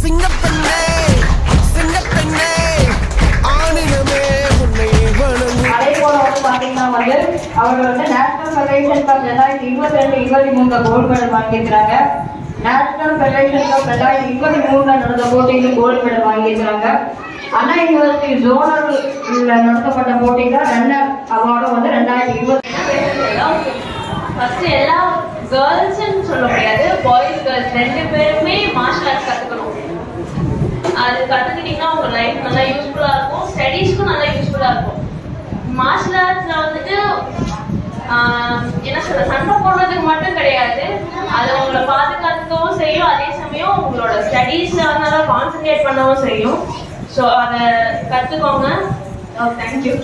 சிங்கப்பெண்ணே சிங்கப்பெண்ணே ஆணினமே உன்னை வணங்கு அதே போல வந்து பாத்தீங்கன்னா வந்து அவர் வந்து நேஷனல் ஃபெடரேஷன் கப் ரெண்டாயிரத்தி இருபத்தி ரெண்டு இருபத்தி மூணுல கோல்டு மெடல் வாங்கியிருக்கிறாங்க நேஷனல் ஃபெடரேஷன் கப் ரெண்டாயிரத்தி இருபத்தி மூணுல நடந்த போட்டியிலும் கோல்டு மெடல் வாங்கியிருக்கிறாங்க அண்ணா யூனிவர்சிட்டி ஜோனல் நடத்தப்பட்ட போட்டியில ரன்னர் அவார்டும் வந்து ரெண்டாயிரத்தி இருபத்தி ஃபர்ஸ்ட் எல்லா கேர்ள்ஸ்ன்னு சொல்ல முடியாது பாய்ஸ் கேர்ள்ஸ் ரெண்டு பேருமே மார்ஷல் ஆர்ட்ஸ் கத்துக்கணும் அது கத்துக்கிட்டீங்கன்னா உங்க லைஃப் நல்லா யூஸ்ஃபுல்லா இருக்கும் ஸ்டடீஸ்க்கும் நல்லா யூஸ்ஃபுல்லா இருக்கும் மார்ஷல் ஆர்ட்ஸ்ல வந்துட்டு ஆஹ், என்ன சொல்ற சண்டை போடுறதுக்கு மட்டும் கிடையாது அது உங்களை பாதுகாத்துக்கவும் செய்யும் அதே சமயம் உங்களோட ஸ்டடீஸ்ல வந்து நல்லா கான்சென்ட்ரேட் பண்ணவும் செய்யும் ஸோ அதை கத்துக்கோங்க தேங்க்யூ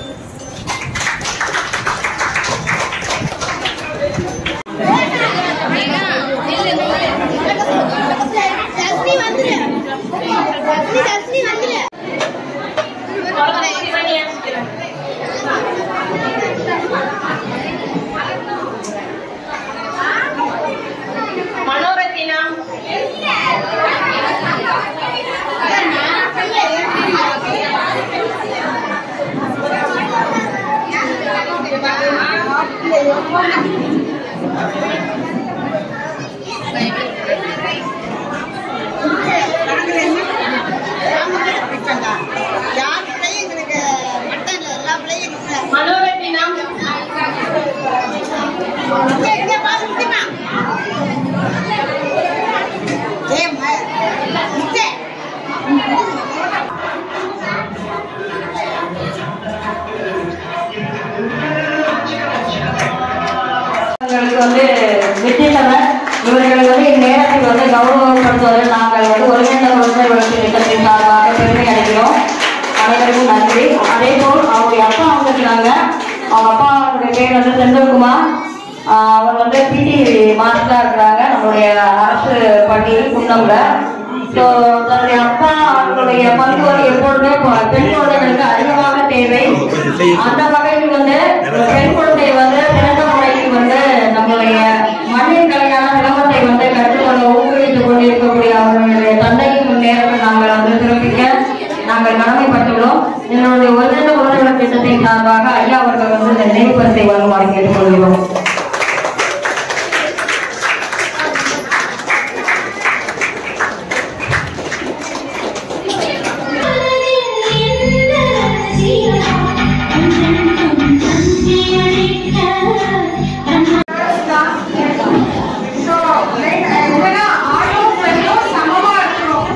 தஸ்மி வந்துரு தஸ்மி தஸ்மி வந்துரு மனோரத்தினம் யார் பிள்ளையும் எங்களுக்கு மட்டும் இல்லை எல்லா பிள்ளையும் எங்களுக்கு மனோரத்தினம் இங்கே இங்கே பாரு முக்கியமா ஏ முக்கிய இவர்களுக்கு வந்து வித்தியசமன் இவர்களுக்கு வந்து இந்நேரத்தில் வந்து கௌரவப்படுத்துவதில் நாங்கள் வந்து ஒருங்கிணைந்த குழந்தை வளர்ச்சி திட்டத்தின் சார்பாக பெருமை அடைகிறோம் அனைவருக்கும் நன்றி அதே போல் அவருடைய அப்பா வந்திருக்காங்க அவங்க அப்பா அவருடைய பேர் வந்து செந்தில்குமார் ஆஹ் அவர் வந்து பிடி மாஸ்டரா இருக்கிறாங்க நம்மளுடைய அரசு பள்ளி குன்னம்ல ஸோ தன்னுடைய அப்பா அவர்களுடைய பங்கு வந்து எப்பொழுதுமே பெ- பெண் குழந்தைகளுக்கு அதிகமாக தேவை அந்த வகையில் வந்து பெண் குழந்தை வந்து பிறந்த முறைக்கு வந்து நம்மளுடைய மண்ணின் கலையான சிலம்பத்தை வந்து கற்றுக்கொள்ள ஊக்குவித்துக் கொண்டிருக்கக்கூடிய அவர்களுடைய தந்தையின் நேரத்தில் நாங்கள் வந்து சிறப்பிக்க நாங்கள் கடமைப்பட்டுள்ளோம் என்னுடைய ஒருங்கிணைந்த குழந்தைகள் திட்டத்தின் சார்பாக ஐயா அவர்கள் வந்து இந்த நினைவு பரிசை வழங்குமாறு கேட்டுக்கொள்கிறோம் ஸோ என்னன்னா ஆணும் பெண்ணும் சமமா இருக்கணும்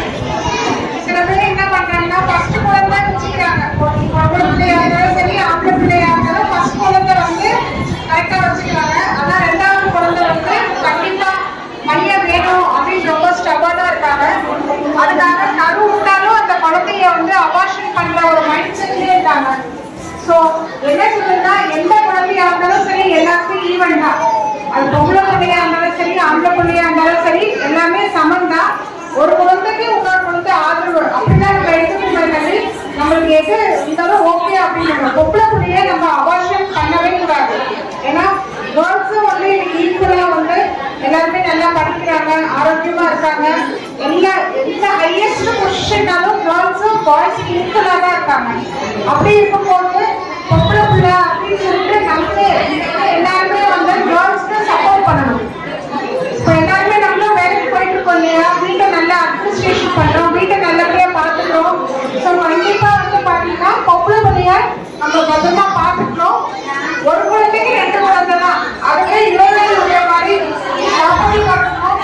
சில பேர் என்ன பண்றாங்கன்னா ஃபர்ஸ்ட் குழந்தை வச்சுக்கிறாங்க பொம்பளை பிள்ளையா இருந்தாலும் சரி ஆம்பளை பிள்ளையா இருந்தாலும் ஃபர்ஸ்ட் குழந்தை வந்து கரெக்டா வச்சுக்கிறாங்க ஆனா ரெண்டாவது குழந்தை வந்து கண்டிப்பா பையன் வேணும் அப்படின்னு ரொம்ப ஸ்டபர்னா இருக்காங்க அதுக்காக கரு விட்டாலும் அந்த குழந்தைய வந்து அபார்ஷன் பண்ற ஒரு மைண்ட் செட்லயே இருக்காங்க ஸோ என்ன சொல்லுன்னா எந்த குழந்தையா இருந்தாலும் சரி எல்லாருக்கும் ஈவன் தான் அது பொம்பளை பிள்ளையா இருந்தாலும் சரி ஆம்பளை பிள்ளையா இருந்தாலும் சரி எல்லாமே சமம் தான் ஒரு குழந்தைக்கு இன்னொரு குழந்தை ஆதரவு அப்படிதான் நம்ம எடுத்துக்கணும் தள்ளி நம்மளுக்கு எது இருந்தாலும் ஓகே அப்படின்னு பொம்பளை பிள்ளைய நம்ம அபார்ஷன் பண்ணவே கூடாது ஏன்னா கேர்ள்ஸும் வந்து இன்னைக்கு ஈக்குவலா வந்து எல்லாருமே நல்லா படிக்கிறாங்க ஆரோக்கியமா இருக்காங்க எல்லா எந்த ஹையஸ்ட் பொசிஷன்னாலும் கேர்ள்ஸும் பாய்ஸ் ஈக்குவலா தான் இருக்காங்க அப்படி இருக்கும்போது பொம்பளை பிள்ளை அப்படின்னு சொல்லிட்டு நம்ம எல்லாருமே வந்து கேர்ள்ஸ்க்கு சப்போர்ட் பண்ணணும் இப்போ எல்லாருமே நம்மளும் வேலைக்கு போயிட்டு இருக்கோம் இல்லையா வீட்டை நல்லா அட்மினிஸ்ட்ரேஷன் பண்றோம் வீட்டை நல்லபடியா பார்த்துக்கிறோம் ஸோ கண்டிப்பா வந்து பாத்தீங்கன்னா பொம்பளை பிள்ளைய நம்ம பத்திரமா பார்த்துக்கணும் ஒரு குழந்தைக்கு ரெண்டு குழந்தை தான் அதுவே இருபது உள்ள மாதிரி ப்ராப்பர்ட்டி பார்க்கணும்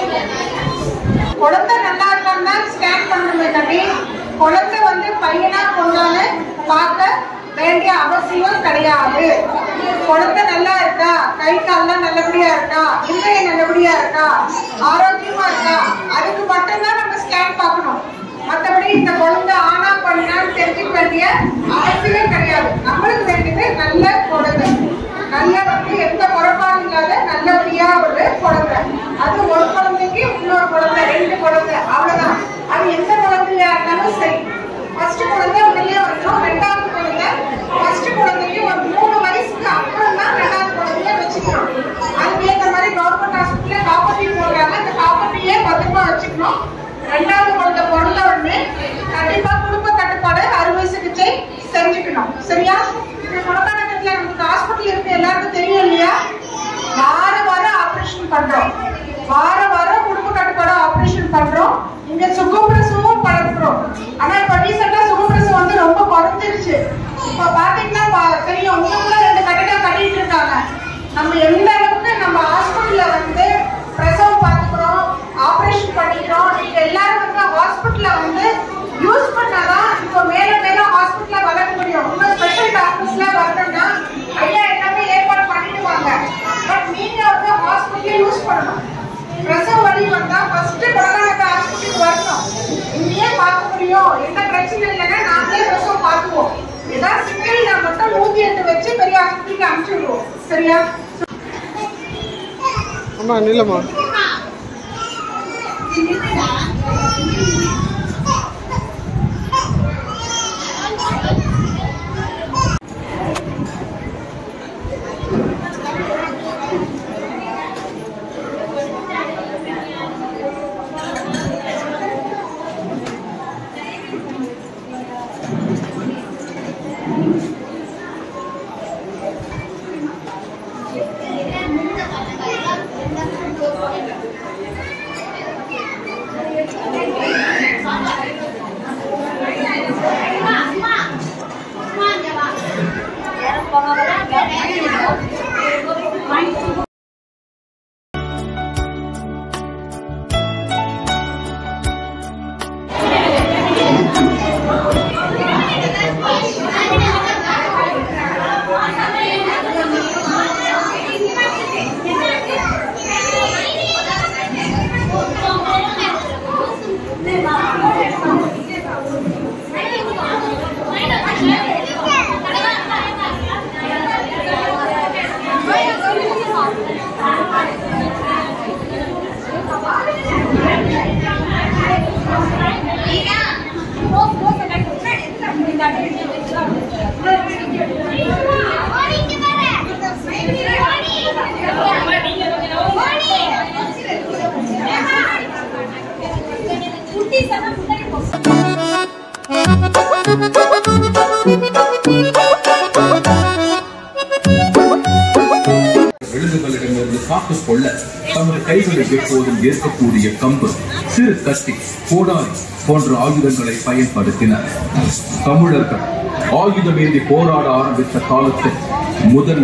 குழந்தை நல்லா இருக்கான்னா ஸ்கேன் பண்ணணுமே தம்பி குழந்தை வந்து பையனா பொண்ணான்னு பார்க்க வேண்டிய அவசியம் கிடையாது குழந்தை நல்லா இருக்கா கை கால்லாம் நல்லபடியா இருக்கா இன்றைய நல்லபடியா இருக்கா ஆரோக்கியமா இருக்கா அதுக்கு மட்டும்தான் நம்ம ஸ்கேன் பார்க்கணும் மற்றபடி இந்த குழந்தை ஆனா பண்ணான்னு தெரிஞ்சுக்க வேண்டிய அவசியம் கிடையாது நம்மளுக்கு வேண்டியது நல்ல குழந்தை நல்ல வந்து எந்த குறைபாடும் இல்லாத நல்லபடியா ஒரு குழந்தை அது ஒரு குழந்தைக்கு இன்னொரு குழந்தை ரெண்டு குழந்தை அவ்வளவுதான் அது எந்த குழந்தையா இருந்தாலும் சரி ஃபர்ஸ்ட் குழந்தை உடனே வந்துடும் ரெண்டாவது குழந்தை ஃபர்ஸ்ட் குழந்தைக்கு ஒரு மூணு வயசுக்கு அப்புறம் தான் ரெண்டாவது குழந்தைய வச்சுக்கணும் அதுக்கு ஏற்ற மாதிரி கவர்மெண்ட் ஹாஸ்பிட்டல்ல காப்பர்ட்டி போடுறாங்க அந்த காப்பர்ட்டியே பத்திரமா வச்சுக்கணும் ரெண்டாவது குழந்தை பிறந்த உடனே கண்டிப்பா குடும்ப கட்டுப்பாடு அறுவை சிகிச்சை செஞ்சுக்கணும் சரியா இது குணக்கானகத்துல நமக்கு ஹாஸ்பிட்டல் இருக்கு எல்லாருக்கும் தெரியும் இல்லையா வார வாரம் ஆபரேஷன் பண்றோம் வார வாரம் குடும்ப கட்டுப்பாடு ஆபரேஷன் பண்றோம் இங்க சுகப்பிரசவம் பண்றோம் ஆனா இப்ப ரீசெண்டா சுகப்பிரசவம் வந்து ரொம்ப குறைஞ்சிருச்சு இப்ப பாத்தீங்கன்னா பா- தெரியும் இன்னும் ரெண்டு கட்டிடம் கட்டிட்டு இருக்காங்க நம்ம எந்த அளவுக்கு நம்ம ஹாஸ்பிட்டல்ல வந்து பிரசவம் பார்த்துக்கிறோம் ஆபரேஷன் பண்ணிக்கிறோம் நீங்க எல்லாரும் வந்து ஹாஸ்பிட்டல்ல வந்து யூஸ் பண்ணாதான் இப்போ மேல மேல ஹாஸ்பிட்டல்ல வளர முடியும் இன்னும் ஸ்பெஷல் டாக்டர்ஸ்ல வரணும்னா ஐயா எல்லாமே ஏற்பாடு பண்ணிடுவாங்க பட் நீங்க வந்து ஹாஸ்பிட்டல் யூஸ் பண்ணணும் பிரசவ வலி வந்தா ஃபர்ஸ்ட் கொரோனாக்கு ஹாஸ்பிட்டலுக்கு வரணும் இங்கேயே பார்க்க முடியும் எந்த பிரச்சனை இல்லைன்னா நாங்களே பிரசவம் பார்த்துவோம் ஏதாவது சிக்கல்னா மட்டும் நூத்தி எட்டு வச்சு பெரிய ஹாஸ்பிட்டலுக்கு அனுப்பிச்சுடுவோம் சரியா அம்மா நில்லம்மா விலங்குகளிடமிருந்து காத்துக் கொள்ள தமது கைகளில் எப்போதும் இருக்கக்கூடிய கம்பு சிறு கத்தி கோடாரி போன்ற ஆயுதங்களை பயன்படுத்தினர் தமிழர்கள் ஆயுதமேந்தி போராட ஆரம்பித்த காலத்தில் முதல்